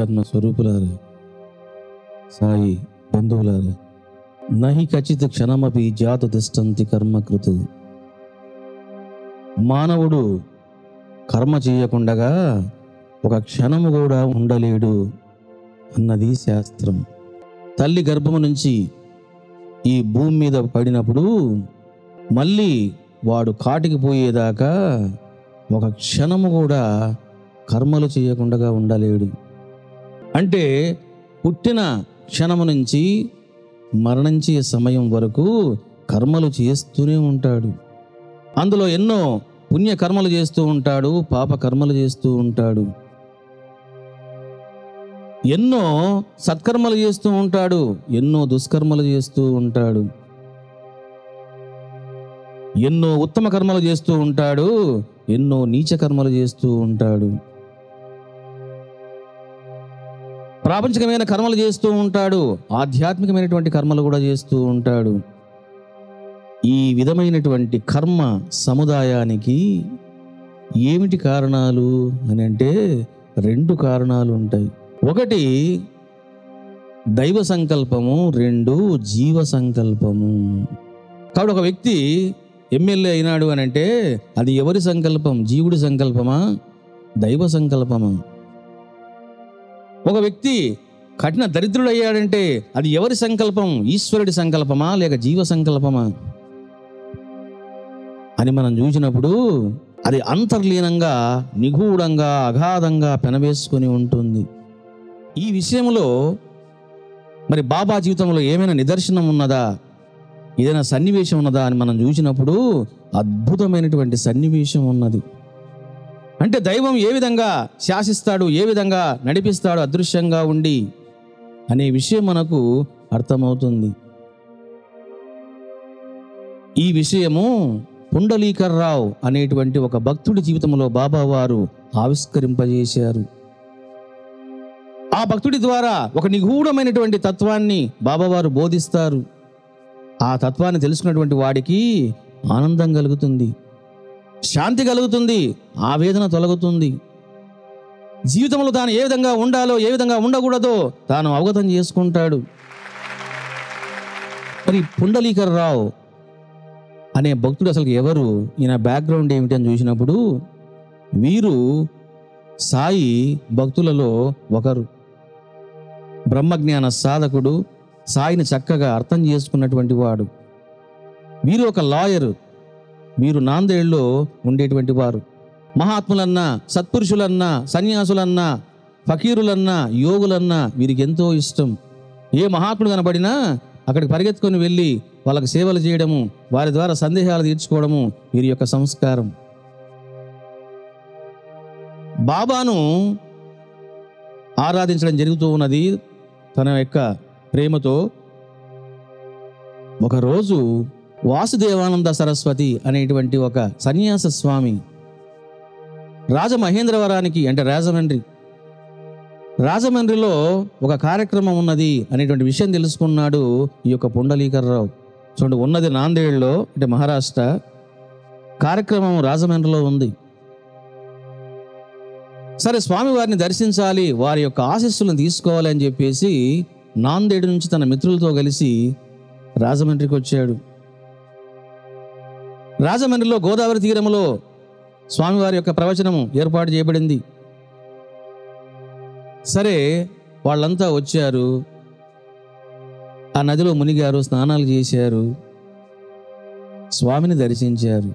దివ్యాత్మ స్వరూపులారా సాయి బంధువులారా నహి ఖచ్చిత క్షణమపి జాత తిష్టంతి కర్మకృతు మానవుడు కర్మ చేయకుండగా ఒక క్షణము కూడా ఉండలేడు అన్నది శాస్త్రం తల్లి గర్భము నుంచి ఈ భూమి మీద పడినప్పుడు మళ్ళీ వాడు కాటికి పోయేదాకా ఒక క్షణము కూడా కర్మలు చేయకుండా ఉండలేడు అంటే పుట్టిన క్షణము నుంచి మరణించే సమయం వరకు కర్మలు చేస్తూనే ఉంటాడు అందులో ఎన్నో పుణ్య కర్మలు చేస్తూ ఉంటాడు పాప కర్మలు చేస్తూ ఉంటాడు ఎన్నో సత్కర్మలు చేస్తూ ఉంటాడు ఎన్నో దుష్కర్మలు చేస్తూ ఉంటాడు ఎన్నో ఉత్తమ కర్మలు చేస్తూ ఉంటాడు ఎన్నో నీచ కర్మలు చేస్తూ ఉంటాడు ప్రాపంచికమైన కర్మలు చేస్తూ ఉంటాడు ఆధ్యాత్మికమైనటువంటి కర్మలు కూడా చేస్తూ ఉంటాడు ఈ విధమైనటువంటి కర్మ సముదాయానికి ఏమిటి కారణాలు అని అంటే రెండు కారణాలు ఉంటాయి ఒకటి దైవ సంకల్పము రెండు జీవ సంకల్పము కాబట్టి ఒక వ్యక్తి ఎమ్మెల్యే అయినాడు అని అంటే అది ఎవరి సంకల్పం జీవుడి సంకల్పమా దైవ సంకల్పమా ఒక వ్యక్తి కఠిన దరిద్రుడు అయ్యాడంటే అది ఎవరి సంకల్పం ఈశ్వరుడి సంకల్పమా లేక జీవ సంకల్పమా అని మనం చూసినప్పుడు అది అంతర్లీనంగా నిగూఢంగా అగాధంగా పెనవేసుకొని ఉంటుంది ఈ విషయంలో మరి బాబా జీవితంలో ఏమైనా నిదర్శనం ఉన్నదా ఏదైనా సన్నివేశం ఉన్నదా అని మనం చూసినప్పుడు అద్భుతమైనటువంటి సన్నివేశం ఉన్నది అంటే దైవం ఏ విధంగా శాసిస్తాడు ఏ విధంగా నడిపిస్తాడు అదృశ్యంగా ఉండి అనే విషయం మనకు అర్థమవుతుంది ఈ విషయము పుండలీకర్రావు అనేటువంటి ఒక భక్తుడి జీవితంలో బాబా వారు ఆవిష్కరింపజేశారు ఆ భక్తుడి ద్వారా ఒక నిగూఢమైనటువంటి తత్వాన్ని బాబావారు బోధిస్తారు ఆ తత్వాన్ని తెలుసుకున్నటువంటి వాడికి ఆనందం కలుగుతుంది శాంతి కలుగుతుంది ఆవేదన తొలగుతుంది జీవితంలో తాను ఏ విధంగా ఉండాలో ఏ విధంగా ఉండకూడదో తాను అవగతం చేసుకుంటాడు మరి పుండలీకర్రావు అనే భక్తుడు అసలు ఎవరు ఈయన బ్యాక్గ్రౌండ్ ఏమిటి అని చూసినప్పుడు వీరు సాయి భక్తులలో ఒకరు బ్రహ్మజ్ఞాన సాధకుడు సాయిని చక్కగా అర్థం చేసుకున్నటువంటి వాడు వీరు ఒక లాయరు వీరు నాందేడ్లో ఉండేటువంటి వారు మహాత్ములన్నా సత్పురుషులన్నా సన్యాసులన్నా ఫకీరులన్నా యోగులన్నా వీరికి ఎంతో ఇష్టం ఏ మహాత్ముడు కనబడినా అక్కడికి పరిగెత్తుకొని వెళ్ళి వాళ్ళకి సేవలు చేయడము వారి ద్వారా సందేహాలు తీర్చుకోవడము వీరి యొక్క సంస్కారం బాబాను ఆరాధించడం జరుగుతూ ఉన్నది తన యొక్క ప్రేమతో ఒకరోజు వాసుదేవానంద సరస్వతి అనేటువంటి ఒక సన్యాస స్వామి రాజమహేంద్రవరానికి అంటే రాజమండ్రి రాజమండ్రిలో ఒక కార్యక్రమం ఉన్నది అనేటువంటి విషయం తెలుసుకున్నాడు ఈ యొక్క పుండలీకర్రావు చూడండి ఉన్నది నాందేడ్లో అంటే మహారాష్ట్ర కార్యక్రమం రాజమండ్రిలో ఉంది సరే స్వామివారిని దర్శించాలి వారి యొక్క ఆశస్సులను తీసుకోవాలి అని చెప్పేసి నాందేడు నుంచి తన మిత్రులతో కలిసి రాజమండ్రికి వచ్చాడు రాజమండ్రిలో గోదావరి తీరములో స్వామివారి యొక్క ప్రవచనము ఏర్పాటు చేయబడింది సరే వాళ్ళంతా వచ్చారు ఆ నదిలో మునిగారు స్నానాలు చేశారు స్వామిని దర్శించారు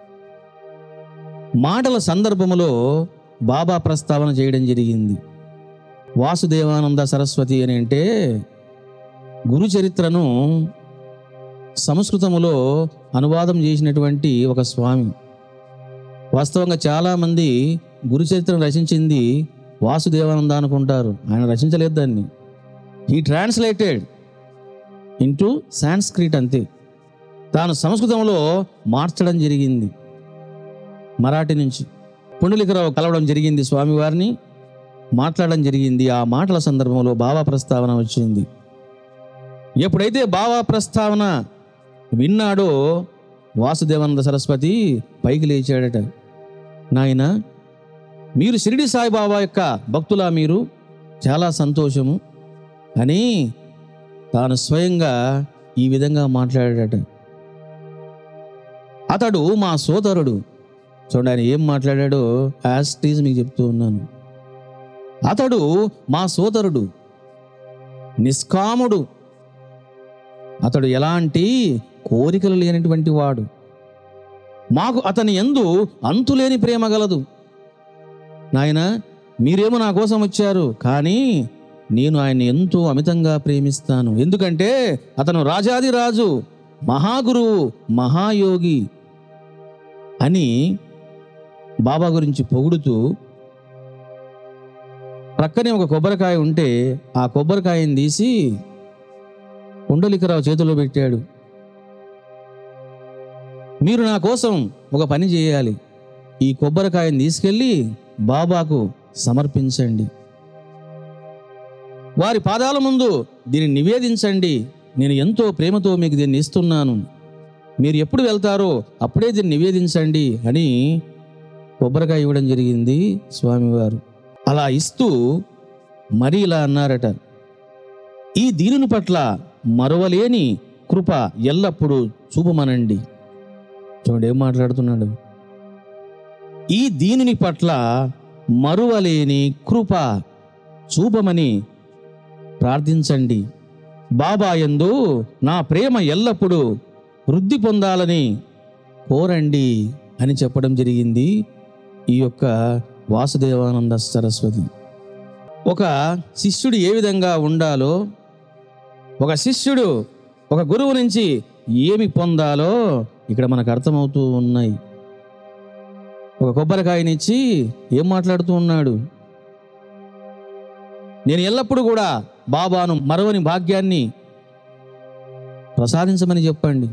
మాటల సందర్భములో బాబా ప్రస్తావన చేయడం జరిగింది వాసుదేవానంద సరస్వతి అని అంటే గురు చరిత్రను సంస్కృతములో అనువాదం చేసినటువంటి ఒక స్వామి వాస్తవంగా చాలామంది గురు చరిత్రను రచించింది వాసుదేవానంద అనుకుంటారు ఆయన రచించలేదు దాన్ని ఈ ట్రాన్స్లేటెడ్ ఇంటూ సాంస్క్రిట్ అంతే తాను సంస్కృతంలో మార్చడం జరిగింది మరాఠీ నుంచి పుండలికరావు కలవడం జరిగింది స్వామివారిని మాట్లాడడం జరిగింది ఆ మాటల సందర్భంలో బాబా ప్రస్తావన వచ్చింది ఎప్పుడైతే బాబా ప్రస్తావన విన్నాడో వాసుదేవానంద సరస్వతి పైకి లేచాడట నాయన మీరు షిరిడి సాయిబాబా యొక్క భక్తులా మీరు చాలా సంతోషము అని తాను స్వయంగా ఈ విధంగా మాట్లాడాడట అతడు మా సోదరుడు చూడండి ఆయన ఏం మాట్లాడాడో యాస్టీజ్ మీకు చెప్తూ ఉన్నాను అతడు మా సోదరుడు నిష్కాముడు అతడు ఎలాంటి కోరికలు లేనటువంటి వాడు మాకు అతని ఎందు అంతులేని ప్రేమ గలదు నాయన మీరేమో నా కోసం వచ్చారు కానీ నేను ఆయన్ని ఎంతో అమితంగా ప్రేమిస్తాను ఎందుకంటే అతను రాజాది రాజు మహాగురువు మహాయోగి అని బాబా గురించి పొగుడుతూ ప్రక్కనే ఒక కొబ్బరికాయ ఉంటే ఆ కొబ్బరికాయని తీసి కుండలికరావు చేతిలో పెట్టాడు మీరు నా కోసం ఒక పని చేయాలి ఈ కొబ్బరికాయని తీసుకెళ్ళి బాబాకు సమర్పించండి వారి పాదాల ముందు దీన్ని నివేదించండి నేను ఎంతో ప్రేమతో మీకు దీన్ని ఇస్తున్నాను మీరు ఎప్పుడు వెళ్తారో అప్పుడే దీన్ని నివేదించండి అని కొబ్బరికాయ ఇవ్వడం జరిగింది స్వామివారు అలా ఇస్తూ మరి ఇలా అన్నారట ఈ దీనుని పట్ల మరవలేని కృప ఎల్లప్పుడూ చూపమనండి చూడండి ఏం మాట్లాడుతున్నాడు ఈ దీనిని పట్ల మరువలేని కృప చూపమని ప్రార్థించండి బాబా యందు నా ప్రేమ ఎల్లప్పుడూ వృద్ధి పొందాలని కోరండి అని చెప్పడం జరిగింది ఈ యొక్క వాసుదేవానంద సరస్వతి ఒక శిష్యుడు ఏ విధంగా ఉండాలో ఒక శిష్యుడు ఒక గురువు నుంచి ఏమి పొందాలో ఇక్కడ మనకు అర్థమవుతూ ఉన్నాయి ఒక కొబ్బరికాయనిచ్చి ఏం మాట్లాడుతూ ఉన్నాడు నేను ఎల్లప్పుడూ కూడా బాబాను మరవని భాగ్యాన్ని ప్రసాదించమని చెప్పండి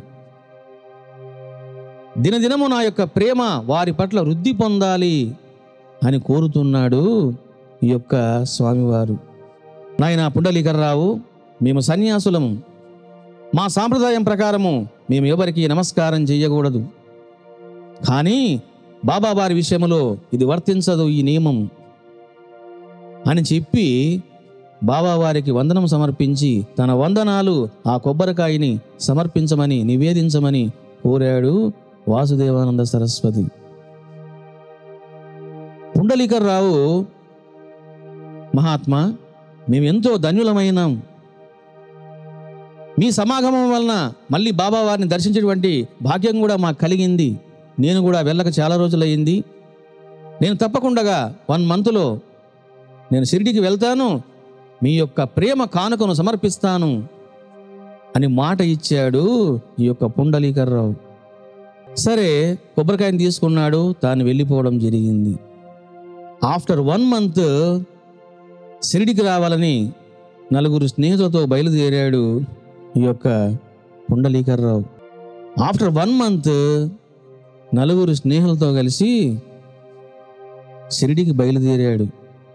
దినదినము నా యొక్క ప్రేమ వారి పట్ల వృద్ధి పొందాలి అని కోరుతున్నాడు ఈ యొక్క స్వామివారు నాయన పుండలీకర్రావు మేము సన్యాసులము మా సాంప్రదాయం ప్రకారము మేము ఎవరికి నమస్కారం చేయకూడదు కానీ బాబా వారి విషయంలో ఇది వర్తించదు ఈ నియమం అని చెప్పి బాబా వారికి వందనం సమర్పించి తన వందనాలు ఆ కొబ్బరికాయని సమర్పించమని నివేదించమని కోరాడు వాసుదేవానంద సరస్వతి పుండలీకర్రావు మహాత్మా మేము ఎంతో ధన్యులమైనాం మీ సమాగమం వలన మళ్ళీ బాబా వారిని దర్శించేటువంటి భాగ్యం కూడా మాకు కలిగింది నేను కూడా వెళ్ళక చాలా రోజులయ్యింది నేను తప్పకుండా వన్ మంత్లో నేను షిరిడికి వెళ్తాను మీ యొక్క ప్రేమ కానుకను సమర్పిస్తాను అని మాట ఇచ్చాడు ఈ యొక్క పుండలీకర్రావు సరే కొబ్బరికాయని తీసుకున్నాడు తాను వెళ్ళిపోవడం జరిగింది ఆఫ్టర్ వన్ మంత్ షిరిడికి రావాలని నలుగురు స్నేహితులతో బయలుదేరాడు ఈ యొక్క పుండలీకర్రావు ఆఫ్టర్ వన్ మంత్ నలుగురు స్నేహితులతో కలిసి షిరిడికి బయలుదేరాడు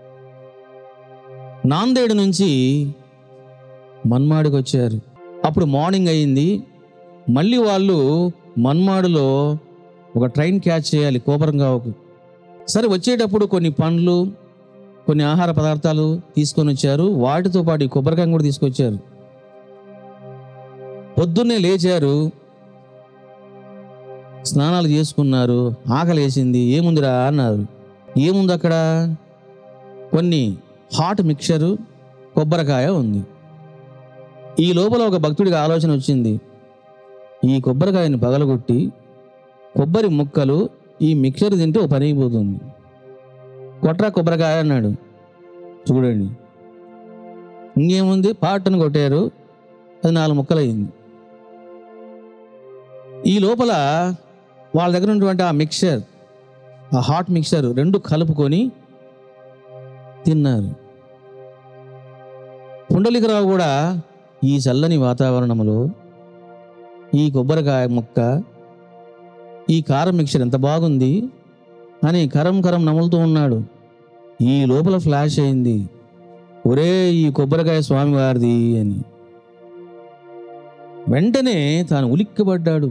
నాందేడు నుంచి మన్మాడికి వచ్చారు అప్పుడు మార్నింగ్ అయింది మళ్ళీ వాళ్ళు మన్మాడులో ఒక ట్రైన్ క్యాచ్ చేయాలి కోపరంగావుకు సరే వచ్చేటప్పుడు కొన్ని పండ్లు కొన్ని ఆహార పదార్థాలు తీసుకొని వచ్చారు వాటితో పాటు ఈ కొబ్బరికాయ కూడా తీసుకొచ్చారు పొద్దున్నే లేచారు స్నానాలు చేసుకున్నారు ఆకలి వేసింది ఏముందిరా అన్నారు ఏముంది అక్కడ కొన్ని హాట్ మిక్చరు కొబ్బరికాయ ఉంది ఈ లోపల ఒక భక్తుడికి ఆలోచన వచ్చింది ఈ కొబ్బరికాయని పగలగొట్టి కొబ్బరి ముక్కలు ఈ మిక్చర్ తింటే ఓ పని అయిపోతుంది కొట్రా కొబ్బరికాయ అన్నాడు చూడండి ఇంకేముంది పాటను కొట్టారు అది నాలుగు ముక్కలయ్యింది ఈ లోపల వాళ్ళ దగ్గర ఉన్నటువంటి ఆ మిక్చర్ ఆ హాట్ మిక్చర్ రెండు కలుపుకొని తిన్నారు పుండలికరావు కూడా ఈ చల్లని వాతావరణంలో ఈ కొబ్బరికాయ ముక్క ఈ కారం మిక్చర్ ఎంత బాగుంది అని కరం కరం నములుతూ ఉన్నాడు ఈ లోపల ఫ్లాష్ అయింది ఒరే ఈ కొబ్బరికాయ స్వామివారిది అని వెంటనే తాను ఉలిక్కిపడ్డాడు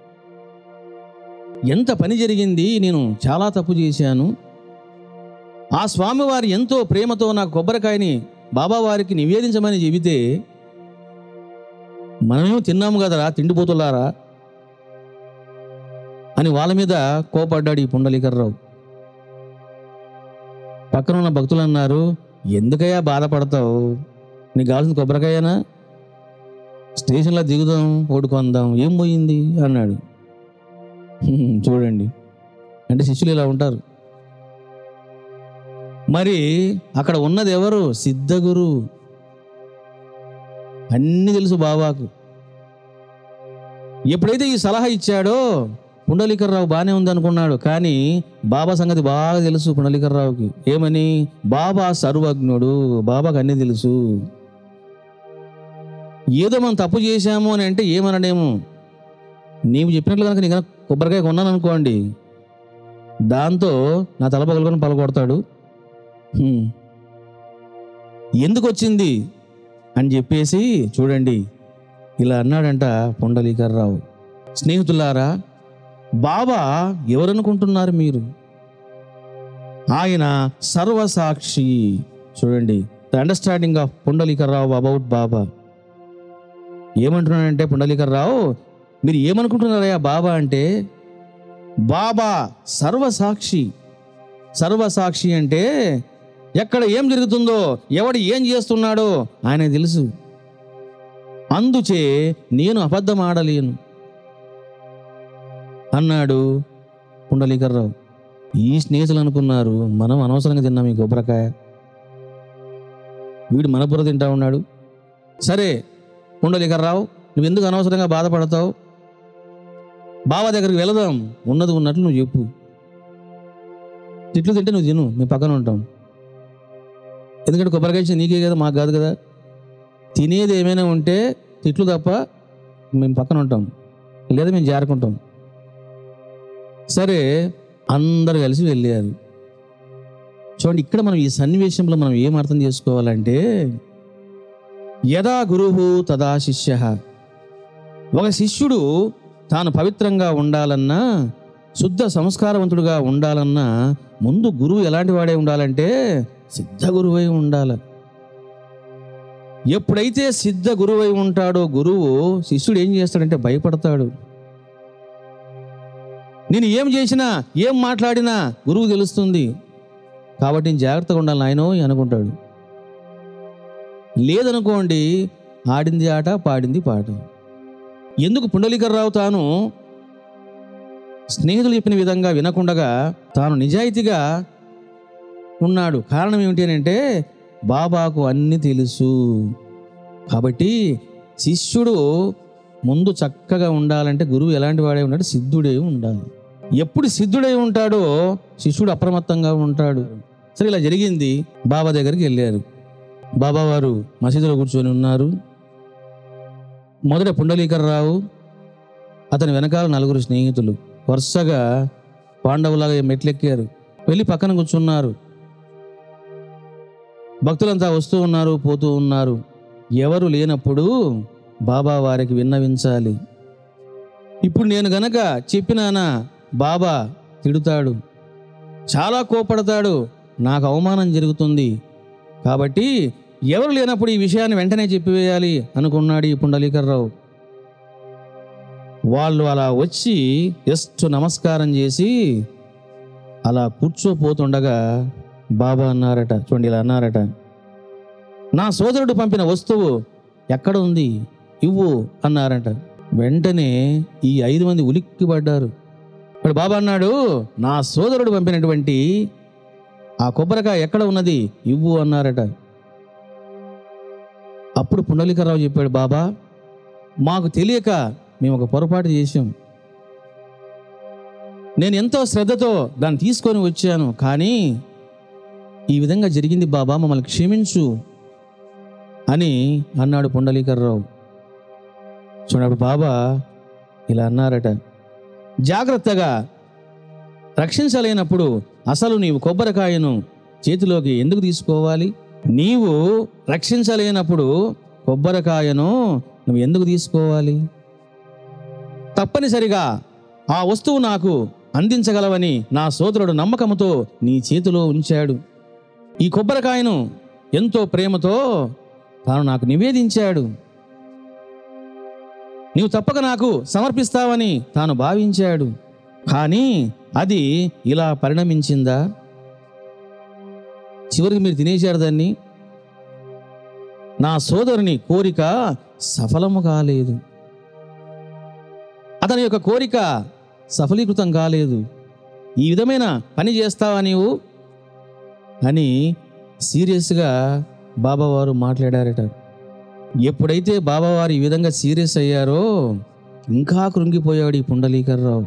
ఎంత పని జరిగింది నేను చాలా తప్పు చేశాను ఆ స్వామివారి ఎంతో ప్రేమతో నా కొబ్బరికాయని బాబా వారికి నివేదించమని చెబితే మనమేమో తిన్నాము కదరా తిండిపోతులారా అని వాళ్ళ మీద కోపడ్డాడు ఈ పుండలీకర్రావు పక్కన ఉన్న భక్తులు అన్నారు ఎందుకయ్యా బాధపడతావు నీకు కావాల్సిన కొబ్బరికాయనా స్టేషన్లో దిగుదాం ఓటు కొందాం ఏం పోయింది అన్నాడు హ్మ్, చూడండి అంటే శిష్యులు ఇలా ఉంటారు మరి అక్కడ ఉన్నది ఎవరు సిద్ధగురు అన్నీ తెలుసు బాబాకు ఎప్పుడైతే ఈ సలహా ఇచ్చాడో పుండలీకర్రావు బాగానే ఉంది అనుకున్నాడు కానీ బాబా సంగతి బాగా తెలుసు పుండలీకర్రావుకి ఏమని బాబా సర్వజ్ఞుడు బాబాకు అన్నీ తెలుసు ఏదో మనం తప్పు చేశాము అని అంటే ఏమనడేమో నీవు చెప్పినట్లు కనుక నీకు కనుక కొబ్బరికాయ కొన్నాను అనుకోండి దాంతో నా తల పగలుకొని పలకొడతాడు హ్మ్. ఎందుకు వచ్చింది అని చెప్పేసి చూడండి ఇలా అన్నాడంట పుండలీకర్రావు స్నేహితులారా బాబా ఎవరనుకుంటున్నారు మీరు ఆయన సర్వసాక్షి చూడండి the understanding of Pundalikar Rao about Baba ఏమంటున్నాడంటే పుండలీకర్రావు మీరు ఏమనుకుంటున్నారయ్యా బాబా అంటే బాబా సర్వసాక్షి సర్వసాక్షి అంటే ఎక్కడ ఏం జరుగుతుందో ఎవడు ఏం చేస్తున్నాడో ఆయన తెలుసు అందుచే నేను అబద్ధం ఆడలేను అన్నాడు పుండలీకర్రావు ఈ స్నేహితులు అనుకున్నారు మనం అనవసరంగా తిన్నాం ఈ కొబ్బరికాయ వీడు మన బుర్ర తింటా ఉన్నాడు సరే పుండలీకర్రావు నువ్వు ఎందుకు అనవసరంగా బాధపడతావు బావ దగ్గరికి వెళదాం ఉన్నది ఉన్నట్లు నువ్వు చెప్పు తిట్లు తింటే నువ్వు తిను మేము పక్కన ఉంటాం ఎందుకంటే కొబ్బరికాయ ఇచ్చింది నీకే కదా మాకు కాదు కదా తినేది ఏమైనా ఉంటే తిట్లు తప్ప మేము పక్కన ఉంటాం లేదా మేము జారుకుంటాం సరే అందరు కలిసి వెళ్ళారు చూడండి ఇక్కడ మనం ఈ సన్నివేశంలో మనం ఏం అర్థం చేసుకోవాలంటే యదా గురువు తదా శిష్య ఒక శిష్యుడు తాను పవిత్రంగా ఉండాలన్నా శుద్ధ సంస్కారవంతుడుగా ఉండాలన్నా ముందు గురువు ఎలాంటి వాడే ఉండాలంటే సిద్ధ గురువై ఉండాలి ఎప్పుడైతే సిద్ధ గురువై ఉంటాడో గురువు శిష్యుడు ఏం చేస్తాడంటే భయపడతాడు నేను ఏం చేసినా ఏం మాట్లాడినా గురువు తెలుస్తుంది కాబట్టి నేను జాగ్రత్తగా ఉండాలి నాయనో అనుకుంటాడు లేదనుకోండి ఆడింది ఆట పాడింది పాట ఎందుకు పుండలీకర్రావు తాను స్నేహితులు చెప్పిన విధంగా వినకుండగా తాను నిజాయితీగా ఉన్నాడు కారణం ఏమిటి అని అంటే బాబాకు అన్ని తెలుసు కాబట్టి శిష్యుడు ముందు చక్కగా ఉండాలంటే గురువు ఎలాంటి వాడే ఉన్నాడు సిద్ధుడై ఉండాలి ఎప్పుడు సిద్ధుడై ఉంటాడో శిష్యుడు అప్రమత్తంగా ఉంటాడు సరే ఇలా జరిగింది బాబా దగ్గరికి వెళ్ళారు బాబా వారు మసీదులో కూర్చొని ఉన్నారు మొదట పుండలీకర్రావు అతని వెనకాల నలుగురు స్నేహితులు వరుసగా పాండవులాగా మెట్లెక్కారు వెళ్ళి పక్కన కూర్చున్నారు భక్తులంతా వస్తూ ఉన్నారు పోతూ ఉన్నారు ఎవరు లేనప్పుడు బాబా వారికి విన్నవించాలి ఇప్పుడు నేను గనక చెప్పినానా బాబా తిడుతాడు చాలా కోపడతాడు నాకు అవమానం జరుగుతుంది కాబట్టి ఎవరు లేనప్పుడు ఈ విషయాన్ని వెంటనే చెప్పివేయాలి అనుకున్నాడు ఈ పుండలీకర్రావు వాళ్ళు అలా వచ్చి జస్ట్ నమస్కారం చేసి అలా కూర్చోపోతుండగా బాబా అన్నారట చూడండి ఇలా అన్నారట నా సోదరుడు పంపిన వస్తువు ఎక్కడ ఉంది ఇవ్వు అన్నారట వెంటనే ఈ ఐదు మంది ఉలిక్కి పడ్డారు ఇప్పుడు బాబా అన్నాడు నా సోదరుడు పంపినటువంటి ఆ కొబ్బరికాయ ఎక్కడ ఉన్నది ఇవ్వు అన్నారట అప్పుడు పుండలికరావు చెప్పాడు బాబా మాకు తెలియక మేము ఒక పొరపాటు చేశాం నేను ఎంతో శ్రద్ధతో దాన్ని తీసుకొని వచ్చాను కానీ ఈ విధంగా జరిగింది బాబా మమ్మల్ని క్షమించు అని అన్నాడు పుండలీకర్రావు చూడప్పుడు బాబా ఇలా అన్నారట జాగ్రత్తగా రక్షించలేనప్పుడు అసలు నీవు కొబ్బరికాయను చేతిలోకి ఎందుకు తీసుకోవాలి నీవు రక్షించలేనప్పుడు కొబ్బరికాయను నువ్వు ఎందుకు తీసుకోవాలి తప్పనిసరిగా ఆ వస్తువు నాకు అందించగలవని నా సోదరుడు నమ్మకంతో నీ చేతిలో ఉంచాడు ఈ కొబ్బరికాయను ఎంతో ప్రేమతో తాను నాకు నివేదించాడు నీవు తప్పక నాకు సమర్పిస్తావని తాను భావించాడు కానీ అది ఇలా పరిణమించిందా చివరికి మీరు తినేశారు దాన్ని నా సోదరుని కోరిక సఫలము కాలేదు అతని యొక్క కోరిక సఫలీకృతం కాలేదు ఈ విధమైన పని చేస్తావా నీవు అని సీరియస్గా బాబావారు మాట్లాడారట ఎప్పుడైతే బాబావారు ఈ విధంగా సీరియస్ అయ్యారో ఇంకా కృంగిపోయాడు ఈ పుండలీకర్రావు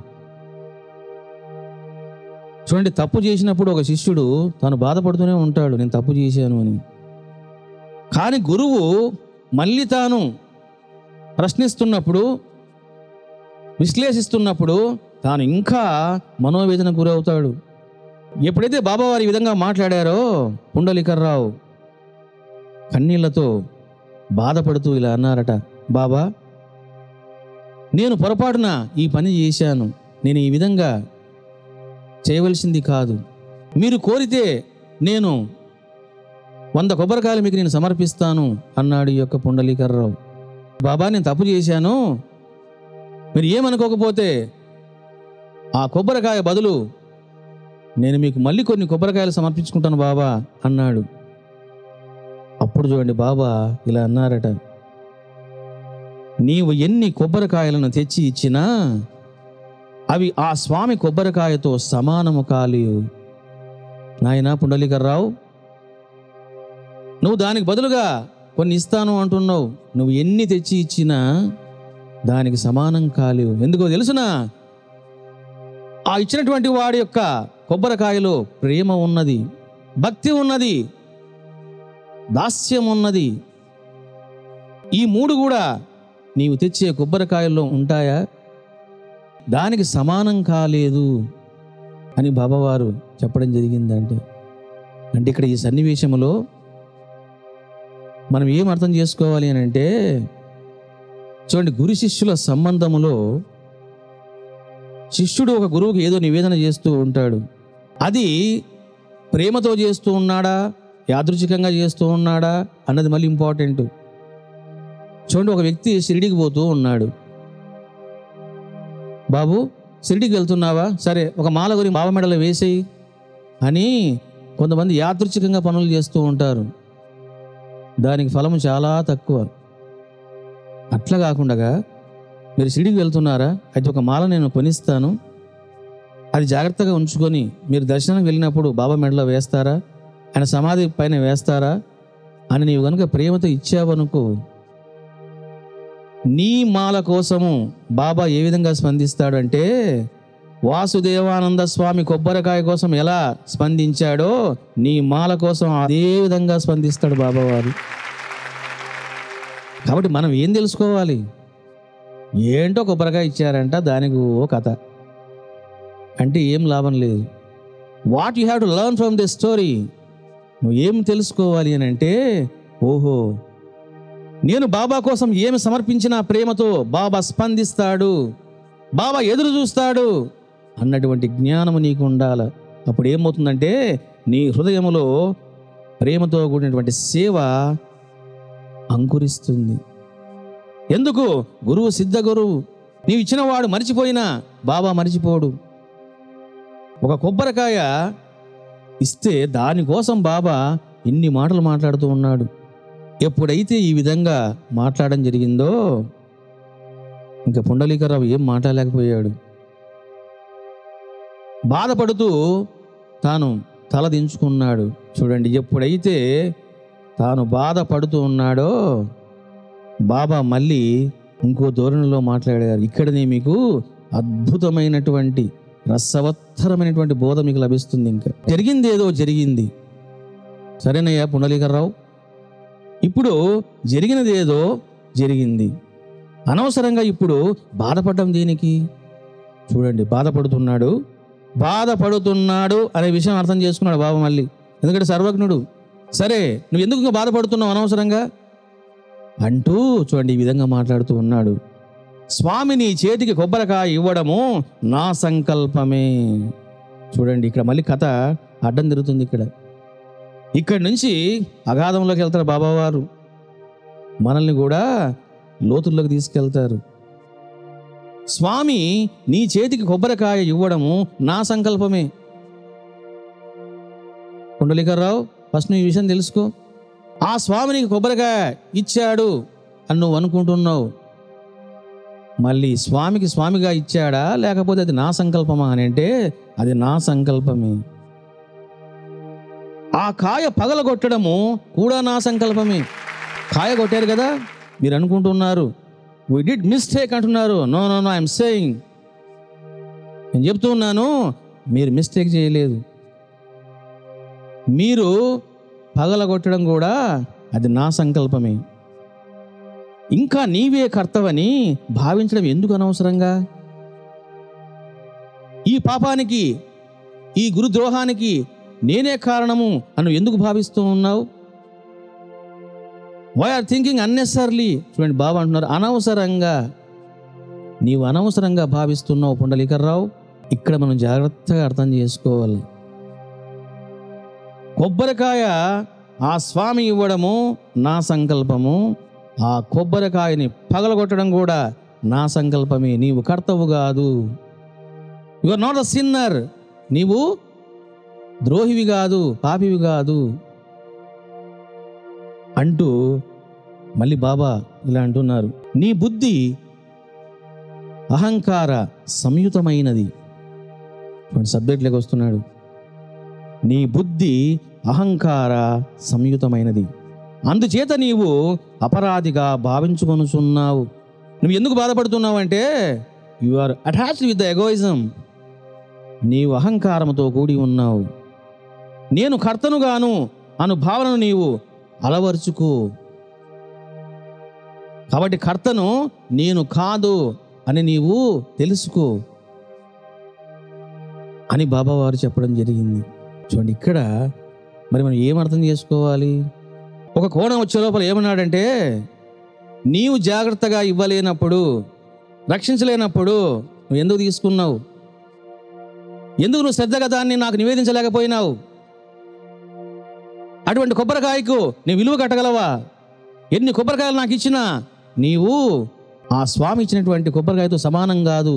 చూడండి తప్పు చేసినప్పుడు ఒక శిష్యుడు తాను బాధపడుతూనే ఉంటాడు నేను తప్పు చేశాను అని కానీ గురువు మళ్ళీ తాను ప్రశ్నిస్తున్నప్పుడు విశ్లేషిస్తున్నప్పుడు తాను ఇంకా మనోవేదన గురవుతాడు ఎప్పుడైతే బాబావారు ఈ విధంగా మాట్లాడారో పుండలికర్రావు కన్నీళ్లతో బాధపడుతూ ఇలా అన్నారట బాబా నేను పొరపాటున ఈ పని చేశాను నేను ఈ విధంగా చేయవలసింది కాదు మీరు కోరితే నేను వంద కొబ్బరికాయలు మీకు నేను సమర్పిస్తాను అన్నాడు ఈ యొక్క పుండలీకర్రావు బాబా నేను తప్పు చేశాను మీరు ఏమనుకోకపోతే ఆ కొబ్బరికాయ బదులు నేను మీకు మళ్ళీ కొన్ని కొబ్బరికాయలు సమర్పించుకుంటాను బాబా అన్నాడు అప్పుడు చూడండి బాబా ఇలా అన్నారట నీవు ఎన్ని కొబ్బరికాయలను తెచ్చి ఇచ్చినా అవి ఆ స్వామి కొబ్బరికాయతో సమానము కాలేవు నాయనా పుండలికర్రావు నువ్వు దానికి బదులుగా కొన్ని ఇస్తాను అంటున్నావు నువ్వు ఎన్ని తెచ్చి ఇచ్చినా దానికి సమానం కాలేవు ఎందుకో తెలుసునా ఆ ఇచ్చినటువంటి వాడి యొక్క కొబ్బరికాయలో ప్రేమ ఉన్నది భక్తి ఉన్నది దాస్యం ఉన్నది ఈ మూడు కూడా నీవు తెచ్చే కొబ్బరికాయల్లో ఉంటాయా దానికి సమానం కాలేదు అని బాబావారు చెప్పడం జరిగిందంటే అంటే ఇక్కడ ఈ సన్నివేశంలో మనం ఏం అర్థం చేసుకోవాలి అని అంటే చూడండి గురు శిష్యుల సంబంధములో శిష్యుడు ఒక గురువుకి ఏదో నివేదన చేస్తూ ఉంటాడు అది ప్రేమతో చేస్తూ ఉన్నాడా యాదృచ్ఛికంగా చేస్తూ ఉన్నాడా అన్నది మళ్ళీ ఇంపార్టెంట్ చూడండి ఒక వ్యక్తి షిరిడికి పోతూ ఉన్నాడు బాబు షిరిడికి వెళ్తున్నావా సరే ఒక మాల గురి బావ మెడలో వేసేయి అని కొంతమంది యాదృచ్ఛికంగా పనులు చేస్తూ ఉంటారు దానికి ఫలము చాలా తక్కువ అట్లా కాకుండా మీరు షిరిడికి వెళ్తున్నారా అయితే ఒక మాల నేను కొనిస్తాను అది జాగ్రత్తగా ఉంచుకొని మీరు దర్శనానికి వెళ్ళినప్పుడు బాబా మెడలో వేస్తారా ఆయన సమాధి పైన వేస్తారా అని నీవు కనుక ప్రేమతో ఇచ్చావనుకో నీ మాల కోసము బాబా ఏ విధంగా స్పందిస్తాడంటే వాసుదేవానంద స్వామి కొబ్బరికాయ కోసం ఎలా స్పందించాడో నీ మాల కోసం అదే విధంగా స్పందిస్తాడు బాబావారు కాబట్టి మనం ఏం తెలుసుకోవాలి ఏంటో కొబ్బరికాయ ఇచ్చారంట దానికి ఓ కథ అంటే ఏం లాభం లేదు what you have to learn from this story నువ్వు ఏం తెలుసుకోవాలి అని అంటే ఓహో నేను బాబా కోసం ఏమి సమర్పించినా ప్రేమతో బాబా స్పందిస్తాడు బాబా ఎదురు చూస్తాడు అన్నటువంటి జ్ఞానము నీకు ఉండాలి అప్పుడు ఏమవుతుందంటే నీ హృదయములో ప్రేమతో కూడినటువంటి సేవ అంకురిస్తుంది ఎందుకు గురువు సిద్ధ గురువు నీవు ఇచ్చిన వాడు మరిచిపోయినా బాబా మరిచిపోడు ఒక కొబ్బరికాయ ఇస్తే దానికోసం బాబా ఇన్ని మాటలు మాట్లాడుతూ ఉన్నాడు ఎప్పుడైతే ఈ విధంగా మాట్లాడడం జరిగిందో ఇంకా పుండలీకరావు ఏం మాట్లాడలేకపోయాడు బాధపడుతూ తాను తల దించుకున్నాడు చూడండి ఎప్పుడైతే తాను బాధపడుతూ ఉన్నాడో బాబా మళ్ళీ ఇంకో ధోరణిలో మాట్లాడారు ఇక్కడనే మీకు అద్భుతమైనటువంటి రసవత్తరమైనటువంటి బోధ మీకు లభిస్తుంది ఇంకా జరిగింది ఏదో జరిగింది సరేనయ్యా పుండలీకర్రావు ఇప్పుడు జరిగినది ఏదో జరిగింది అనవసరంగా ఇప్పుడు బాధపడడం దేనికి చూడండి బాధపడుతున్నాడు బాధపడుతున్నాడు అనే విషయం అర్థం చేసుకున్నాడు బాబా మళ్ళీ ఎందుకంటే సర్వజ్ఞుడు సరే నువ్వు ఎందుకు ఇంకా బాధపడుతున్నావు అనవసరంగా అంటూ చూడండి ఈ విధంగా మాట్లాడుతూ ఉన్నాడు స్వామి నీ చేతికి కొబ్బరికాయ ఇవ్వడము నా సంకల్పమే చూడండి ఇక్కడ మళ్ళీ కథ అడ్డం తిరుగుతుంది ఇక్కడ ఇక్కడి నుంచి అగాధంలోకి వెళ్తారు బాబావారు మనల్ని కూడా లోతుల్లోకి తీసుకెళ్తారు స్వామి నీ చేతికి కొబ్బరికాయ ఇవ్వడము నా సంకల్పమే కుండలికర్రావు ఫస్ట్ నువ్వు ఈ విషయం తెలుసుకో ఆ స్వామి నీకు కొబ్బరికాయ ఇచ్చాడు అని నువ్వు అనుకుంటున్నావు మళ్ళీ స్వామికి స్వామిగా ఇచ్చాడా లేకపోతే అది నా సంకల్పమా అని అంటే అది నా సంకల్పమే ఆ కాయ పగలగొట్టడము కూడా నా సంకల్పమే కాయ కొట్టారు కదా మీరు అనుకుంటున్నారు వి డిడ్ మిస్టేక్ అంటున్నారు no no no I'm saying నేను చెప్తూ ఉన్నాను మీరు మిస్టేక్ చేయలేదు మీరు పగలగొట్టడం కూడా అది నా సంకల్పమే ఇంకా నీవే కర్తవని భావించడం ఎందుకు అనవసరంగా ఈ పాపానికి ఈ గురుద్రోహానికి నేనే కారణము అని ఎందుకు భావిస్తూ ఉన్నావు వై ఆర్ థింకింగ్ అన్నెసర్లీ చూడండి బాబా అంటున్నారు అనవసరంగా నీవు అనవసరంగా భావిస్తున్నావు పుండలీకర్రావు ఇక్కడ మనం జాగ్రత్తగా అర్థం చేసుకోవాలి కొబ్బరికాయ ఆ స్వామి ఇవ్వడము నా సంకల్పము ఆ కొబ్బరికాయని పగలగొట్టడం కూడా నా సంకల్పమే నీవు కర్తవు కాదు you are not a sinner నీవు ద్రోహివి కాదు పాపివి కాదు అంటూ మళ్ళీ బాబా ఇలా అంటున్నారు నీ బుద్ధి అహంకార సంయుతమైనది సబ్జెక్ట్లోకి వస్తున్నాడు నీ బుద్ధి అహంకార సంయుతమైనది అందుచేత నీవు అపరాధిగా భావించుకొనుచున్నావు నువ్వు ఎందుకు బాధపడుతున్నావు అంటే you are attached with the egoism నీవు అహంకారంతో కూడి ఉన్నావు నేను కర్తనుగాను అను భావనను నీవు అలవర్చుకో కాబట్టి కర్తను నేను కాదు అని నీవు తెలుసుకో అని బాబావారు చెప్పడం జరిగింది చూడండి ఇక్కడ మరి మనం ఏం అర్థం చేసుకోవాలి ఒక కోణం వచ్చే లోపల ఏమన్నాడంటే నీవు జాగ్రత్తగా ఇవ్వలేనప్పుడు రక్షించలేనప్పుడు నువ్వు ఎందుకు తీసుకున్నావు ఎందుకు నువ్వు శ్రద్ధగా దాన్ని నాకు నివేదించలేకపోయినావు అటువంటి కొబ్బరికాయకు నీ విలువ కట్టగలవా ఎన్ని కొబ్బరికాయలు నాకు ఇచ్చినా నీవు ఆ స్వామి ఇచ్చినటువంటి కొబ్బరికాయతో సమానం కాదు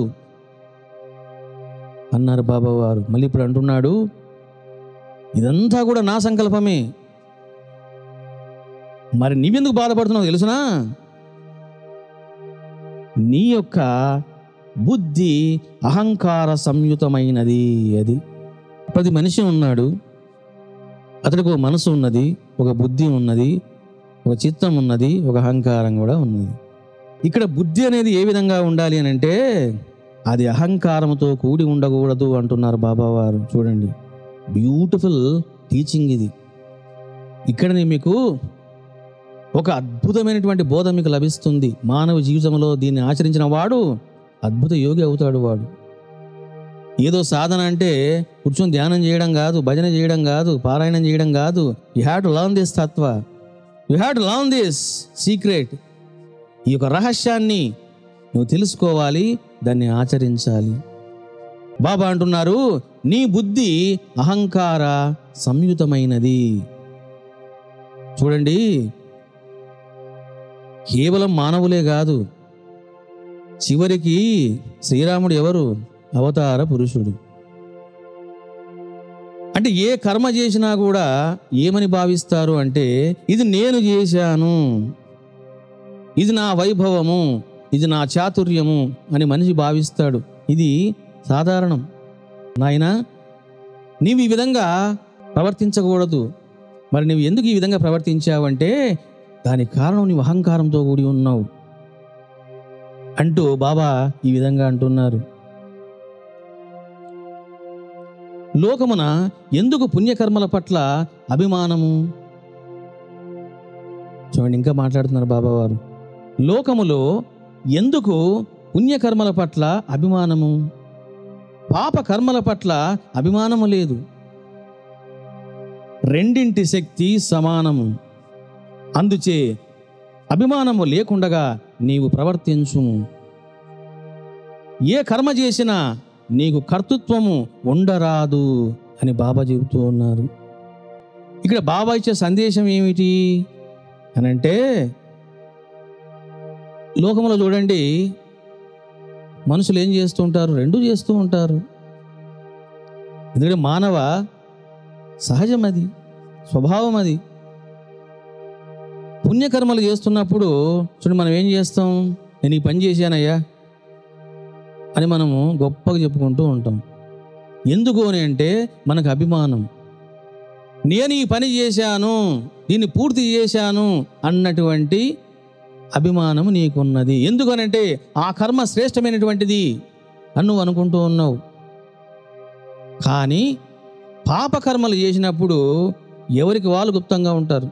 అన్నారు బాబా వారు మళ్ళీ ఇప్పుడు అంటున్నాడు ఇదంతా కూడా నా సంకల్పమే మరి నీవెందుకు బాధపడుతున్నావు తెలుసునా నీ యొక్క బుద్ధి అహంకార సంయుతమైనది అది ప్రతి మనిషి ఉన్నాడు అతడికి ఒక మనసు ఉన్నది ఒక బుద్ధి ఉన్నది ఒక చిత్తం ఉన్నది ఒక అహంకారం కూడా ఉన్నది ఇక్కడ బుద్ధి అనేది ఏ విధంగా ఉండాలి అని అంటే అది అహంకారంతో కూడి ఉండకూడదు అంటున్నారు బాబా వారు చూడండి బ్యూటిఫుల్ టీచింగ్ ఇది ఇక్కడ నేను మీకు ఒక అద్భుతమైనటువంటి బోధ మీకు లభిస్తుంది మానవ జీవితంలో దీన్ని ఆచరించిన వాడు అద్భుత యోగి అవుతాడు వాడు ఏదో సాధన అంటే కూర్చొని ధ్యానం చేయడం కాదు భజన చేయడం కాదు పారాయణం చేయడం కాదు you have to learn this తత్వ you have to learn this secret ఈ యొక్క రహస్యాన్ని నువ్వు తెలుసుకోవాలి దాన్ని ఆచరించాలి బాబా అంటున్నారు నీ బుద్ధి అహంకార సంయుతమైనది చూడండి కేవలం మానవులే కాదు చివరికి శ్రీరాముడు ఎవరు అవతార పురుషుడు అంటే ఏ కర్మ చేసినా కూడా ఏమని భావిస్తారు అంటే ఇది నేను చేశాను ఇది నా వైభవము ఇది నా చాతుర్యము అని మనిషి భావిస్తాడు ఇది సాధారణం నాయనా నీవు ఈ విధంగా ప్రవర్తించకూడదు మరి నువ్వు ఎందుకు ఈ విధంగా ప్రవర్తించావంటే దానికి కారణం నీవు అహంకారంతో కూడి ఉన్నావు అంటూ బాబా ఈ విధంగా అంటున్నారు లోకమున ఎందుకు పుణ్యకర్మల పట్ల అభిమానము చూడండి ఇంకా మాట్లాడుతున్నారు బాబా వారు లోకములో ఎందుకు పుణ్యకర్మల పట్ల అభిమానము పాప కర్మల పట్ల అభిమానము లేదు రెండింటి శక్తి సమానము అందుచే అభిమానము లేకుండగా నీవు ప్రవర్తించుము ఏ కర్మ చేసినా నీకు కర్తృత్వము ఉండరాదు అని బాబా చెబుతూ ఉన్నారు ఇక్కడ బాబా ఇచ్చే సందేశం ఏమిటి అని అంటే లోకంలో చూడండి మనుషులు ఏం చేస్తూ ఉంటారు రెండు చేస్తూ ఉంటారు ఎందుకంటే మానవ సహజం అది స్వభావం అది పుణ్యకర్మలు చేస్తున్నప్పుడు చూడండి మనం ఏం చేస్తాం నేను ఈ పని చేశానయ్యా అని మనము గొప్పగా చెప్పుకుంటూ ఉంటాం ఎందుకు అని అంటే మనకు అభిమానం నేను ఈ పని చేశాను దీన్ని పూర్తి చేశాను అన్నటువంటి అభిమానం నీకున్నది ఎందుకనంటే ఆ కర్మ శ్రేష్టమైనటువంటిది అని నువ్వు అనుకుంటూ ఉన్నావు కానీ పాపకర్మలు చేసినప్పుడు ఎవరికి వాళ్ళు గుప్తంగా ఉంటారు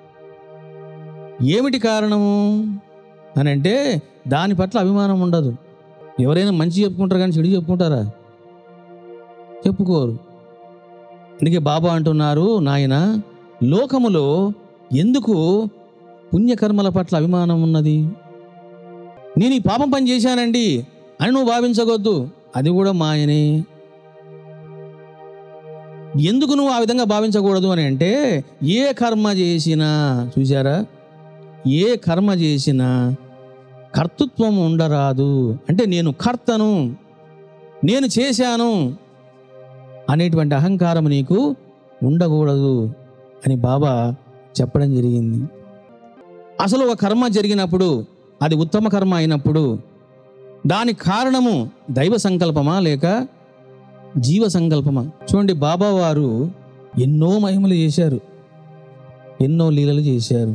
ఏమిటి కారణము అని అంటే దాని పట్ల అభిమానం ఉండదు ఎవరైనా మంచి చెప్పుకుంటారు కానీ చెడు చెప్పుకుంటారా చెప్పుకోరు అందుకే బాబా అంటున్నారు నాయన లోకములో ఎందుకు పుణ్యకర్మల పట్ల అభిమానం ఉన్నది నేను ఈ పాపం పని చేశానండి అని నువ్వు భావించవద్దు అది కూడా మాయనే ఎందుకు నువ్వు ఆ విధంగా భావించకూడదు అని అంటే ఏ కర్మ చేసినా చూసారా ఏ కర్మ చేసినా కర్తృత్వం ఉండరాదు అంటే నేను కర్తను నేను చేశాను అనేటువంటి అహంకారం నీకు ఉండకూడదు అని బాబా చెప్పడం జరిగింది అసలు ఒక కర్మ జరిగినప్పుడు అది ఉత్తమ కర్మ అయినప్పుడు దాని కారణము దైవ సంకల్పమా లేక జీవ సంకల్పమా చూడండి బాబా వారు ఎన్నో మహిమలు చేశారు ఎన్నో లీలలు చేశారు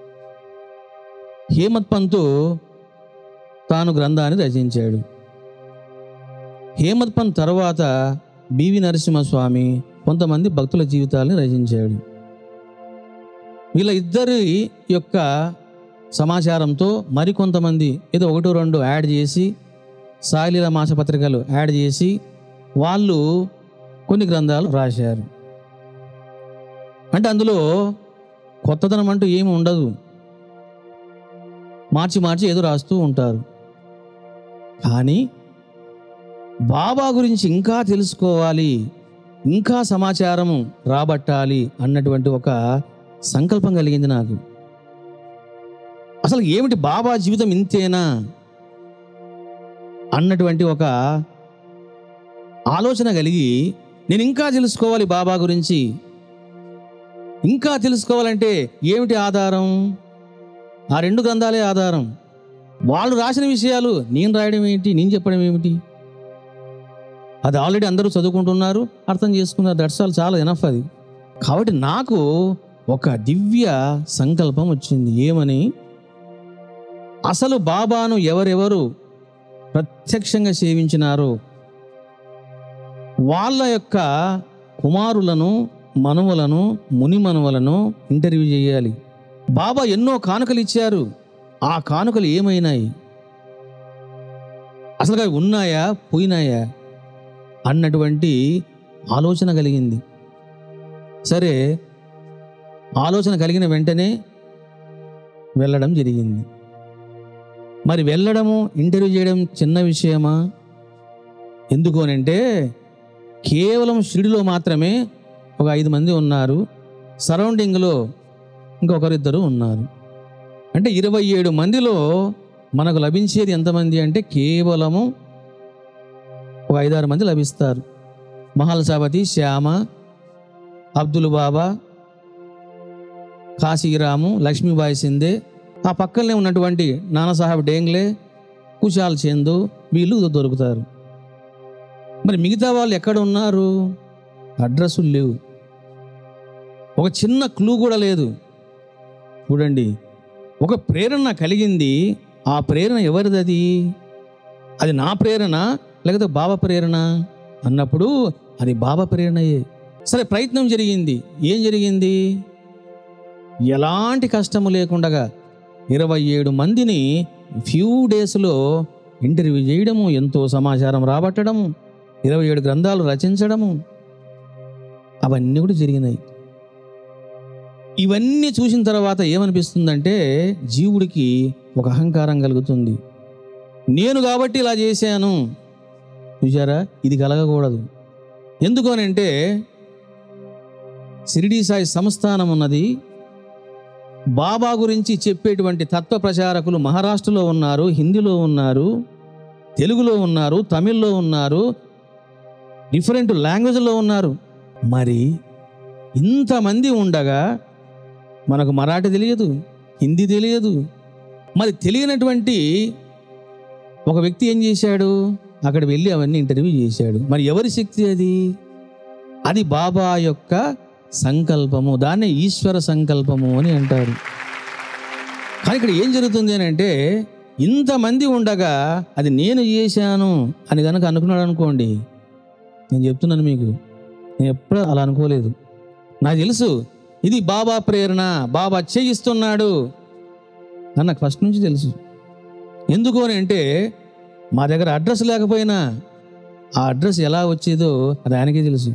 హేమత్ పంతు తాను గ్రంథాన్ని రచించాడు హేమత్ పంత్ తర్వాత బివి నరసింహస్వామి కొంతమంది భక్తుల జీవితాలను రచించాడు వీళ్ళ ఇద్దరి యొక్క సమాచారంతో మరికొంతమంది ఏదో ఒకటో రెండు యాడ్ చేసి సాయిలీల మాసపత్రికలు యాడ్ చేసి వాళ్ళు కొన్ని గ్రంథాలు రాశారు అంటే అందులో కొత్తదనం అంటూ ఏమి ఉండదు మార్చి మార్చి ఏదో రాస్తూ ఉంటారు కానీ బాబా గురించి ఇంకా తెలుసుకోవాలి ఇంకా సమాచారము రాబట్టాలి అన్నటువంటి ఒక సంకల్పం కలిగింది నాకు అసలు ఏమిటి బాబా జీవితం ఇంతేనా అన్నటువంటి ఒక ఆలోచన కలిగి నేను ఇంకా తెలుసుకోవాలి బాబా గురించి ఇంకా తెలుసుకోవాలంటే ఏమిటి ఆధారం ఆ రెండు గ్రంథాలే ఆధారం వాళ్ళు రాసిన విషయాలు నేను రాయడం ఏంటి నేను చెప్పడం ఏమిటి అది ఆల్రెడీ అందరూ చదువుకుంటున్నారు అర్థం చేసుకున్నారు దట్స్ ఆల్ చాలా ఎనఫ్ అది కాబట్టి నాకు ఒక దివ్య సంకల్పం వచ్చింది ఏమని అసలు బాబాను ఎవరెవరు ప్రత్యక్షంగా సేవించినారో వాళ్ళ యొక్క కుమారులను మనుమలను ముని మనుమలను ఇంటర్వ్యూ చేయాలి బాబా ఎన్నో కానుకలు ఇచ్చారు ఆ కానుకలు ఏమైనాయి అసలు అవి ఉన్నాయా పోయినాయా అన్నటువంటి ఆలోచన కలిగింది సరే ఆలోచన కలిగిన వెంటనే వెళ్ళడం జరిగింది మరి వెళ్ళడము ఇంటర్వ్యూ చేయడం చిన్న విషయమా ఎందుకు అని అంటే కేవలం షిరిడిలో మాత్రమే ఒక ఐదు మంది ఉన్నారు సరౌండింగ్లో ఇంకొకరిద్దరు ఉన్నారు అంటే ఇరవై ఏడు మందిలో మనకు లభించేది ఎంతమంది అంటే కేవలము ఒక ఐదారు మంది లభిస్తారు మహల్ సాబతి శ్యామ అబ్దుల్ బాబా కాశీరాము లక్ష్మీబాయి సిందే ఆ పక్కనే ఉన్నటువంటి నానాసాహెబ్ డేంగ్లే కుశాల్ చందు వీళ్ళు దొరుకుతారు మరి మిగతా వాళ్ళు ఎక్కడ ఉన్నారు అడ్రస్సులు లేవు ఒక చిన్న క్లూ కూడా లేదు చూడండి ఒక ప్రేరణ కలిగింది ఆ ప్రేరణ ఎవరిది అది అది నా ప్రేరణ లేకపోతే బాబా ప్రేరణ అన్నప్పుడు అది బాబా ప్రేరణయే సరే ప్రయత్నం జరిగింది ఏం జరిగింది ఎలాంటి కష్టము లేకుండగా ఇరవై ఏడు మందిని ఫ్యూ డేస్లో ఇంటర్వ్యూ చేయడము ఎంతో సమాచారం రాబట్టడము ఇరవై ఏడు గ్రంథాలు రచించడము అవన్నీ కూడా జరిగినాయి ఇవన్నీ చూసిన తర్వాత ఏమనిపిస్తుందంటే జీవుడికి ఒక అహంకారం కలుగుతుంది నేను కాబట్టి ఇలా చేశాను చూసారా ఇది కలగకూడదు ఎందుకు అని అంటే షిరిడి సాయి సంస్థానం ఉన్నది బాబా గురించి చెప్పేటువంటి తత్వ ప్రచారకులు మహారాష్ట్రలో ఉన్నారు హిందీలో ఉన్నారు తెలుగులో ఉన్నారు తమిళ్లో ఉన్నారు డిఫరెంట్ లాంగ్వేజ్లో ఉన్నారు మరి ఇంతమంది ఉండగా మనకు మరాఠీ తెలియదు హిందీ తెలియదు మరి తెలియనటువంటి ఒక వ్యక్తి ఏం చేశాడు అక్కడ వెళ్ళి అవన్నీ ఇంటర్వ్యూ చేశాడు మరి ఎవరి శక్తి అది అది బాబా యొక్క సంకల్పము దాన్నే ఈశ్వర సంకల్పము అని అంటారు కానీ ఇక్కడ ఏం జరుగుతుంది అని అంటే ఇంతమంది ఉండగా అది నేను చేశాను అని కనుక అనుకున్నాడు అనుకోండి నేను చెప్తున్నాను మీకు నేను ఎప్పుడూ అలా అనుకోలేదు నాకు తెలుసు ఇది బాబా ప్రేరణ బాబా చేయిస్తున్నాడు అని నాకు ఫస్ట్ నుంచి తెలుసు ఎందుకు అని అంటే మా దగ్గర అడ్రస్ లేకపోయినా ఆ అడ్రస్ ఎలా వచ్చేదో అది ఆయనకే తెలుసు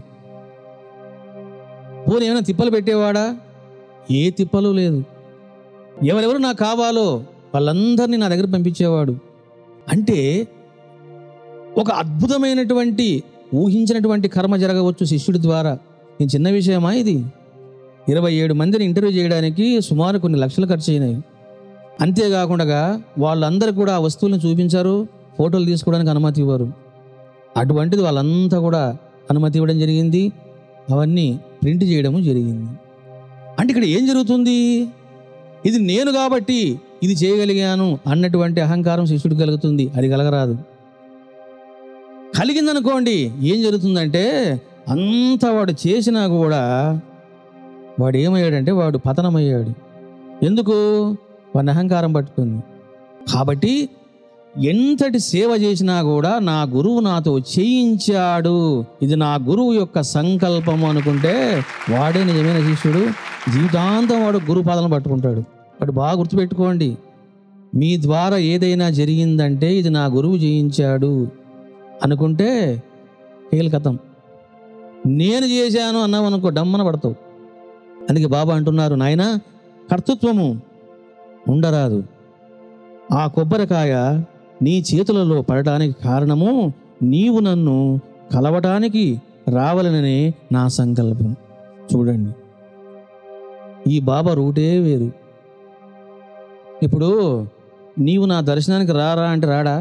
పోనీ ఏమైనా తిప్పలు పెట్టేవాడా ఏ తిప్పలు లేదు ఎవరెవరు నాకు కావాలో వాళ్ళందరినీ నా దగ్గర పంపించేవాడు అంటే ఒక అద్భుతమైనటువంటి ఊహించినటువంటి కర్మ జరగవచ్చు శిష్యుడి ద్వారా ఇది చిన్న విషయమా ఇది ఇరవై ఏడు మందిని ఇంటర్వ్యూ చేయడానికి సుమారు కొన్ని లక్షలు ఖర్చు అయినాయి అంతేకాకుండా వాళ్ళందరూ కూడా ఆ వస్తువులను చూపించారు ఫోటోలు తీసుకోవడానికి అనుమతి ఇవ్వరు అటువంటిది వాళ్ళంతా కూడా అనుమతి ఇవ్వడం జరిగింది అవన్నీ ప్రింట్ చేయడము జరిగింది అంటే ఇక్కడ ఏం జరుగుతుంది ఇది నేను కాబట్టి ఇది చేయగలిగాను అన్నటువంటి అహంకారం శిష్యుడు కలుగుతుంది అది కలగరాదు కలిగిందనుకోండి ఏం జరుగుతుందంటే అంత వాడు చేసినా కూడా వాడు ఏమయ్యాడంటే వాడు పతనమయ్యాడు ఎందుకు వాడిని అహంకారం పట్టుకుంది కాబట్టి ఎంతటి సేవ చేసినా కూడా నా గురువు నాతో చేయించాడు ఇది నా గురువు యొక్క సంకల్పము అనుకుంటే వాడే నిజమైన శిష్యుడు జీవితాంతం వాడు గురు పాదలను పట్టుకుంటాడు వాడు బాగా గుర్తుపెట్టుకోండి మీ ద్వారా ఏదైనా జరిగిందంటే ఇది నా గురువు చేయించాడు అనుకుంటే కథం నేను చేశాను అన్నావు అనుకో డమ్మన పడతావు అందుకే బాబా అంటున్నారు నాయన కర్తృత్వము ఉండరాదు ఆ కొబ్బరికాయ నీ చేతులలో పడటానికి కారణము నీవు నన్ను కలవటానికి రావాలననే నా సంకల్పం చూడండి ఈ బాబా రూటే వేరు ఇప్పుడు నీవు నా దర్శనానికి రారా అంటే రాడా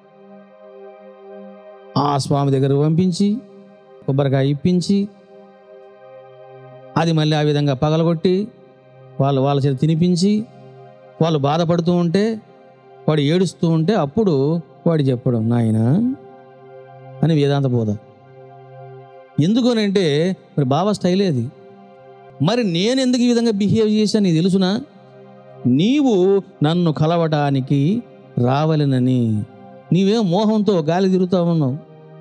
ఆ స్వామి దగ్గర పంపించి కొబ్బరికాయ ఇప్పించి అది మళ్ళీ ఆ విధంగా పగలగొట్టి వాళ్ళు వాళ్ళ చేత తినిపించి వాళ్ళు బాధపడుతూ ఉంటే వాడు ఏడుస్తూ ఉంటే అప్పుడు వాడు చెప్పడం నాయన అని వేదాంత బోధ ఎందుకనంటే మరి బాబా స్టైలే అది మరి నేను ఎందుకు ఈ విధంగా బిహేవ్ చేశాను నీకు తెలుసునా నీవు నన్ను కలవటానికి రావలనని నీవేం మోహంతో గాలి తిరుగుతా ఉన్నావు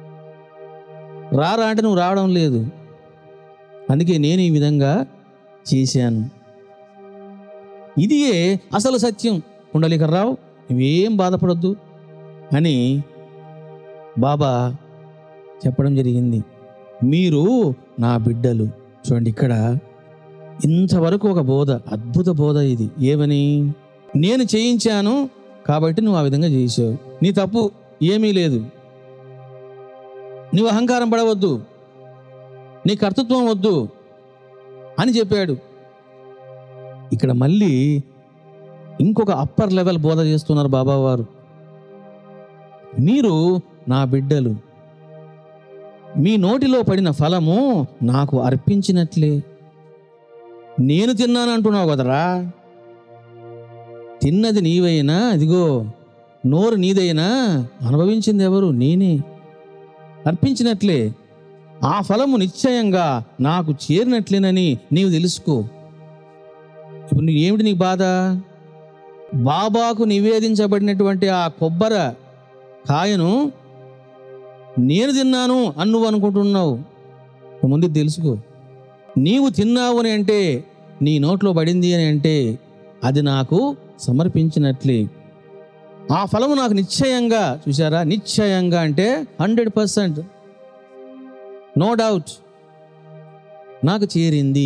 రారా అంటే నువ్వు రావడం లేదు అందుకే నేను ఈ విధంగా చేశాను ఇదియే అసలు సత్యం పుండలీకర్రావు నువ్వేం బాధపడొద్దు అని బాబా చెప్పడం జరిగింది మీరు నా బిడ్డలు చూడండి ఇక్కడ ఇంతవరకు ఒక బోధ అద్భుత బోధ ఇది ఏమని నేను చేయించాను కాబట్టి నువ్వు ఆ విధంగా చేసావు నీ తప్పు ఏమీ లేదు నువ్వు అహంకారం పడవద్దు నీ కర్తృత్వం వద్దు అని చెప్పాడు ఇక్కడ మళ్ళీ ఇంకొక అప్పర్ లెవెల్ బోధ చేస్తున్నారు బాబా వారు మీరు నా బిడ్డలు మీ నోటిలో పడిన ఫలము నాకు అర్పించినట్లే నేను తిన్నాను అంటున్నావు కదరా తిన్నది నీవైనా అదిగో నోరు నీదైనా అనుభవించింది ఎవరు నేనే అర్పించినట్లే ఆ ఫలము నిశ్చయంగా నాకు చేరినట్లేనని నీవు తెలుసుకో ఇప్పుడు నీ ఏమిటి నీకు బాధ బాబాకు నివేదించబడినటువంటి ఆ కొబ్బర కాయను నేను తిన్నాను అని నువ్వు అనుకుంటున్నావు నువ్వు ముందు ఇది తెలుసుకో నీవు తిన్నావు అని అంటే నీ నోట్లో పడింది అని అంటే అది నాకు సమర్పించినట్లే ఆ ఫలము నాకు నిశ్చయంగా చూసారా నిశ్చయంగా అంటే హండ్రెడ్ పర్సెంట్ నో డౌట్ నాకు చేరింది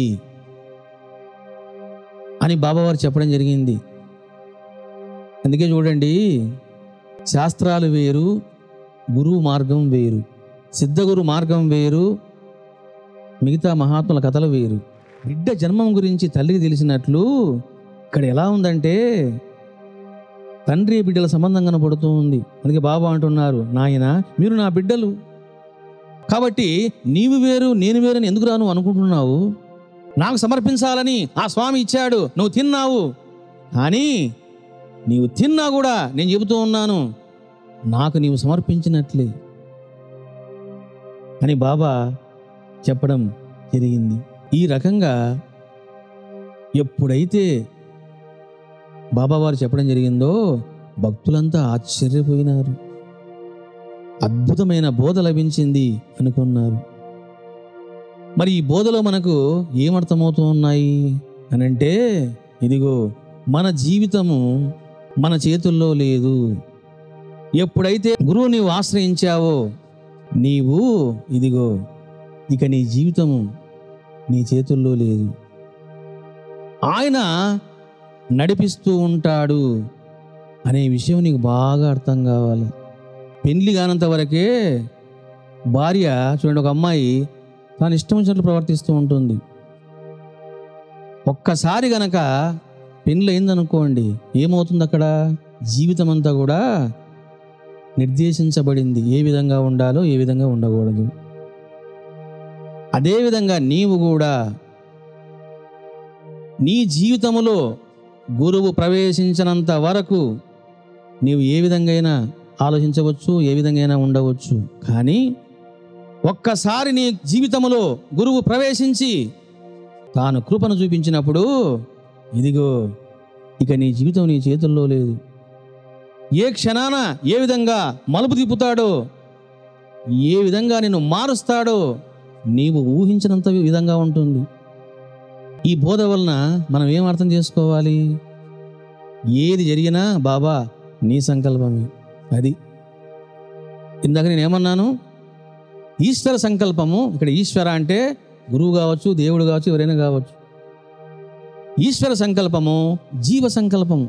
అని బాబావారు చెప్పడం జరిగింది అందుకే చూడండి శాస్త్రాలు వేరు గురువు మార్గం వేరు సిద్ధగురు మార్గం వేరు మిగతా మహాత్ముల కథలు వేరు బిడ్డ జన్మం గురించి తల్లికి తెలిసినట్లు ఇక్కడ ఎలా ఉందంటే తండ్రి బిడ్డల సంబంధం కనపడుతూ ఉంది అందుకే బాబా అంటున్నారు నాయన మీరు నా బిడ్డలు కాబట్టి నీవు వేరు నేను వేరు అని ఎందుకు రాను అనుకుంటున్నావు నాకు సమర్పించాలని ఆ స్వామి ఇచ్చాడు నువ్వు తిన్నావు కానీ నీవు తిన్నా కూడా నేను చెబుతూ ఉన్నాను నాకు నీవు సమర్పించినట్లే అని బాబా చెప్పడం జరిగింది ఈ రకంగా ఎప్పుడైతే బాబా వారు చెప్పడం జరిగిందో భక్తులంతా ఆశ్చర్యపోయినారు అద్భుతమైన బోధ లభించింది అనుకున్నారు మరి ఈ బోధలో మనకు ఏమర్థమవుతూ ఉన్నాయి అని అంటే ఇదిగో మన జీవితము మన చేతుల్లో లేదు ఎప్పుడైతే గురువు నీవు ఆశ్రయించావో నీవు ఇదిగో ఇక నీ జీవితము నీ చేతుల్లో లేదు ఆయన నడిపిస్తూ ఉంటాడు అనే విషయం నీకు బాగా అర్థం కావాలి పెళ్లి కానంత వరకే భార్య చూడండి ఒక అమ్మాయి తాను ఇష్టం వచ్చినట్లు ప్రవర్తిస్తూ ఉంటుంది ఒక్కసారి గనక పెళ్ళి అయిందనుకోండి ఏమవుతుంది అక్కడ జీవితం అంతా కూడా నిర్దేశించబడింది ఏ విధంగా ఉండాలో ఏ విధంగా ఉండకూడదు అదేవిధంగా నీవు కూడా నీ జీవితములో గురువు ప్రవేశించినంత వరకు నీవు ఏ విధంగా ఆలోచించవచ్చు ఏ విధంగా ఉండవచ్చు కానీ ఒక్కసారి నీ జీవితములో గురువు ప్రవేశించి తాను కృపను చూపించినప్పుడు ఇదిగో ఇక నీ జీవితం నీ చేతుల్లో లేదు ఏ క్షణాన ఏ విధంగా మలుపు తిప్పుతాడో ఏ విధంగా నిన్ను మారుస్తాడో నీవు ఊహించినంత విధంగా ఉంటుంది ఈ బోధ వలన మనం ఏం అర్థం చేసుకోవాలి ఏది జరిగినా బాబా నీ సంకల్పమే అది ఇందాక నేను ఏమన్నాను ఈశ్వర సంకల్పము ఇక్కడ ఈశ్వర అంటే గురువు కావచ్చు దేవుడు కావచ్చు ఎవరైనా కావచ్చు ఈశ్వర సంకల్పము జీవ సంకల్పము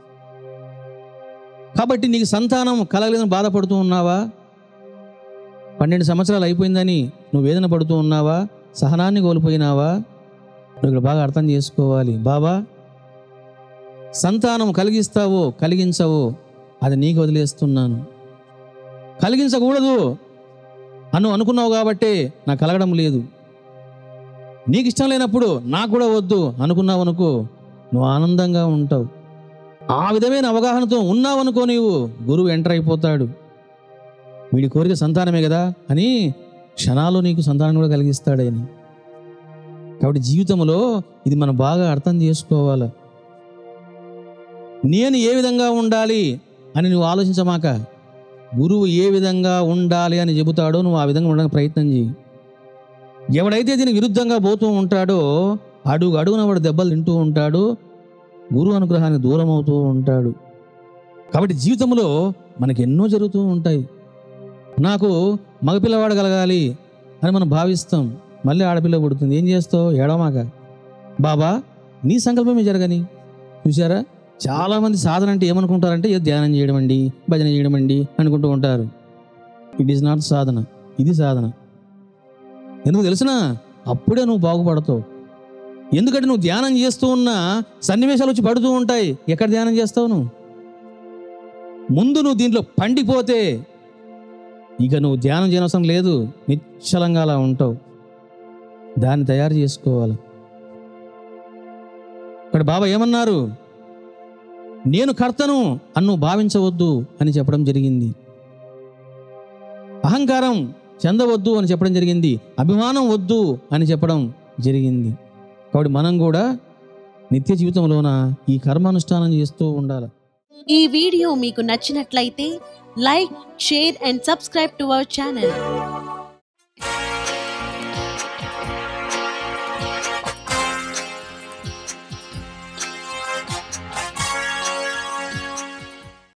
కాబట్టి నీకు సంతానం కలగలేదని బాధపడుతూ ఉన్నావా పన్నెండు సంవత్సరాలు అయిపోయిందని నువ్వు వేదన పడుతూ ఉన్నావా సహనాన్ని కోల్పోయినావా నువ్వు ఇక్కడ బాగా అర్థం చేసుకోవాలి బాబా సంతానం కలిగిస్తావో కలిగించవో అది నీకు వదిలేస్తున్నాను కలిగించకూడదు అను అనుకున్నావు కాబట్టే నాకు కలగడం లేదు నీకు ఇష్టం లేనప్పుడు నాకు కూడా వద్దు అనుకున్నావు అనుకో నువ్వు ఆనందంగా ఉంటావు ఆ విధమైన అవగాహనతో ఉన్నావనుకో నీవు గురువు ఎంటర్ అయిపోతాడు వీడి కోరిక సంతానమే కదా అని క్షణాలు నీకు సంతానం కూడా కలిగిస్తాడు ఆయన కాబట్టి జీవితంలో ఇది మనం బాగా అర్థం చేసుకోవాలి నేను ఏ విధంగా ఉండాలి అని నువ్వు ఆలోచించమాక గురువు ఏ విధంగా ఉండాలి అని చెబుతాడో నువ్వు ఆ విధంగా ఉండడానికి ప్రయత్నం చేయి ఎవడైతే దీనికి విరుద్ధంగా పోతూ ఉంటాడో అడుగు అడుగున వాడు దెబ్బలు తింటూ ఉంటాడు గురువు అనుగ్రహానికి దూరం అవుతూ ఉంటాడు కాబట్టి జీవితంలో మనకి ఎన్నో జరుగుతూ ఉంటాయి నాకు మగపిల్లవాడు కలగాలి అని మనం భావిస్తాం మళ్ళీ ఆడపిల్ల పుడుతుంది ఏం చేస్తావు ఏడమాక బాబా నీ సంకల్పమే జరగని చూసారా చాలా మంది సాధన అంటే ఏమనుకుంటారంటే ఏదో ధ్యానం చేయడం అండి భజన చేయడం అండి అనుకుంటూ ఉంటారు ఇట్ ఈస్ నాట్ సాధన ఇది సాధన ఎందుకు తెలిసిన అప్పుడే నువ్వు బాగుపడతావు ఎందుకంటే నువ్వు ధ్యానం చేస్తూ ఉన్న సన్నివేశాలు వచ్చి పడుతూ ఉంటాయి ఎక్కడ ధ్యానం చేస్తావు నువ్వు ముందు నువ్వు దీంట్లో పండిపోతే ఇక నువ్వు ధ్యానం చేయనవసరం లేదు నిశ్చలంగా అలా ఉంటావు దాన్ని తయారు చేసుకోవాలి ఇక్కడ బాబా ఏమన్నారు నేను కర్తను అన్ను భావించవద్దు అని చెప్పడం జరిగింది అహంకారం చెందవద్దు అని చెప్పడం జరిగింది అభిమానం వద్దు అని చెప్పడం జరిగింది కాబట్టి మనం కూడా నిత్య జీవితంలోన ఈ కర్మానుష్ఠానం చేస్తూ ఉండాలి ఈ వీడియో మీకు నచ్చినట్లయితే like share and subscribe to our channel